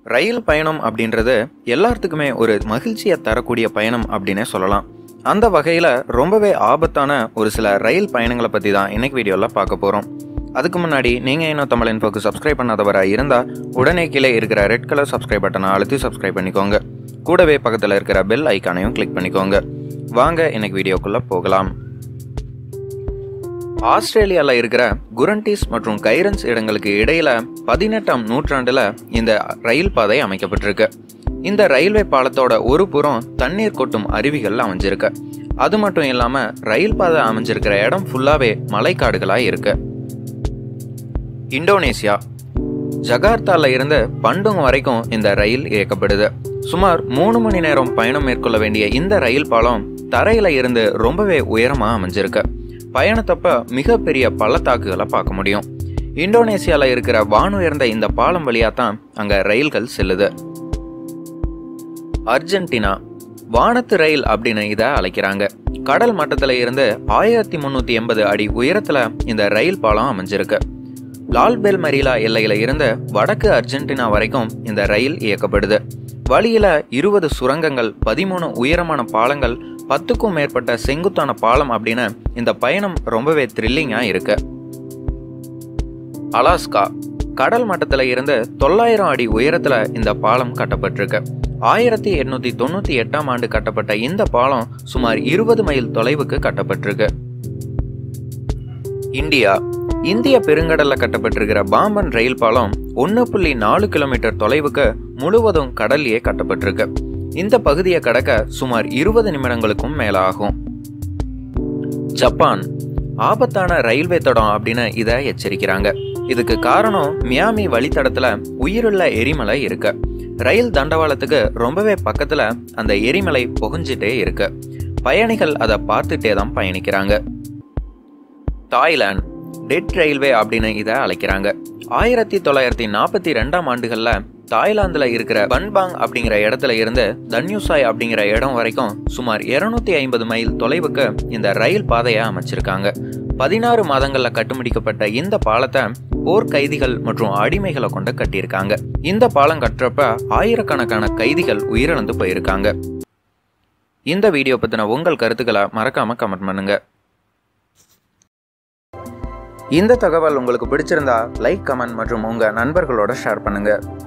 ரயில் பயணம் அப்படின்றது எல்லாத்துக்குமே ஒரு மகிழ்ச்சியை தரக்கூடிய பயணம் அப்படின்னே சொல்லலாம் அந்த வகையில் ரொம்பவே ஆபத்தான ஒரு சில ரயில் பயணங்களை பற்றி தான் இன்னைக்கு வீடியோவில் பார்க்க போகிறோம் அதுக்கு முன்னாடி நீங்கள் இன்னும் தமிழ் இன்ஃபோக்கு சப்ஸ்கிரைப் பண்ணாதவராக இருந்தால் உடனே கீழே இருக்கிற ரெட் கலர் சப்ஸ்கிரைப் பட்டனை அழுத்தி சப்ஸ்கிரைப் பண்ணிக்கோங்க கூடவே பக்கத்தில் இருக்கிற பெல் ஐக்கானையும் கிளிக் பண்ணிக்கோங்க வாங்க இன்னைக்கு வீடியோக்குள்ளே போகலாம் ஆஸ்திரேலியாவில் இருக்கிற குரண்டிஸ் மற்றும் கைரன்ஸ் இடங்களுக்கு இடையில பதினெட்டாம் நூற்றாண்டுல இந்த ரயில் பாதை அமைக்கப்பட்டிருக்கு இந்த ரயில்வே பாலத்தோட ஒரு புறம் தண்ணீர் கொட்டும் அருவிகள் அமைஞ்சிருக்கு அது மட்டும் இல்லாம ரயில் பாதை அமைஞ்சிருக்கிற இடம் ஃபுல்லாவே மலைக்காடுகளா இருக்கு இந்தோனேசியா ஜகார்த்தால இருந்து பண்டுங் வரைக்கும் இந்த ரயில் இயக்கப்படுது சுமார் மூணு மணி நேரம் பயணம் மேற்கொள்ள வேண்டிய இந்த ரயில் பாலம் தரையில இருந்து ரொம்பவே உயரமா அமைஞ்சிருக்கு பயணத்தப்ப மிகப்பெரிய பள்ளத்தாக்குகளை பார்க்க முடியும் இந்தோனேசியால இருக்கிற வானுயர்ந்த இந்த பாலம் வழியா தான் அங்க ரயில்கள் செல்லுது அர்ஜென்டினா வானத்து ரயில் அப்படின்னு இதை அழைக்கிறாங்க கடல் மட்டத்துல இருந்து ஆயிரத்தி முன்னூத்தி எண்பது அடி உயரத்துல இந்த ரயில் பாலம் அமைஞ்சிருக்கு லால்பெல் மரீலா எல்லையில இருந்து வடக்கு அர்ஜென்டினா வரைக்கும் இந்த ரயில் இயக்கப்படுது வழியில இருபது சுரங்கங்கள் பதிமூணு உயரமான பாலங்கள் பத்துக்கும் மேற்பட்ட செங்குத்தான பாலம் அப்படின்னு இந்த பயணம் ரொம்பவே த்ரில்லிங்கா இருக்கு அலாஸ்கா கடல் மட்டத்துல இருந்து தொள்ளாயிரம் அடி உயரத்துல இந்த பாலம் கட்டப்பட்டிருக்கு ஆயிரத்தி எட்நூத்தி தொண்ணூத்தி எட்டாம் ஆண்டு கட்டப்பட்ட இந்த பாலம் சுமார் இருபது மைல் தொலைவுக்கு கட்டப்பட்டிருக்கு இந்தியா இந்திய பெருங்கடல்ல கட்டப்பட்டிருக்கிற பாம்பன் ரயில் பாலம் ஒன்று புள்ளி நாலு கிலோமீட்டர் தொலைவுக்கு முழுவதும் கடல்லையே கட்டப்பட்டிருக்கு இந்த பகுதியை கடக்க சுமார் இருபது நிமிடங்களுக்கும் மேல ஆகும் ஜப்பான் ஆபத்தான ரயில்வே தடம் அப்படின்னு இதை எச்சரிக்கிறாங்க இதுக்கு காரணம் மியாமி வழித்தடத்துல உயிருள்ள எரிமலை இருக்கு ரயில் தண்டவாளத்துக்கு ரொம்பவே பக்கத்துல அந்த எரிமலை புகஞ்சிட்டே இருக்கு பயணிகள் அதை பார்த்துட்டே தான் பயணிக்கிறாங்க தாய்லாந்து டெட் ரயில்வே அப்படின்னு இதை அழைக்கிறாங்க ஆயிரத்தி தொள்ளாயிரத்தி நாற்பத்தி ரெண்டாம் ஆண்டுகள்ல தாய்லாந்துல இருக்கிற பன்பாங் அப்படிங்கிற இடத்துல இருந்து தன்யூசாய் அப்படிங்கிற இடம் வரைக்கும் சுமார் இருநூத்தி ஐம்பது மைல் தொலைவுக்கு இந்த ரயில் பாதையை அமைச்சிருக்காங்க பதினாறு மாதங்கள்ல கட்டுமுடிக்கப்பட்ட இந்த பாலத்தை போர் கைதிகள் மற்றும் அடிமைகளை கொண்டு கட்டியிருக்காங்க இந்த பாலம் கட்டுறப்ப ஆயிரக்கணக்கான கைதிகள் உயிரிழந்து போயிருக்காங்க இந்த வீடியோ பத்தின உங்கள் கருத்துக்களை மறக்காம கமெண்ட் பண்ணுங்க இந்த தகவல் உங்களுக்கு பிடிச்சிருந்தா லைக் கமெண்ட் மற்றும் உங்க நண்பர்களோட ஷேர் பண்ணுங்க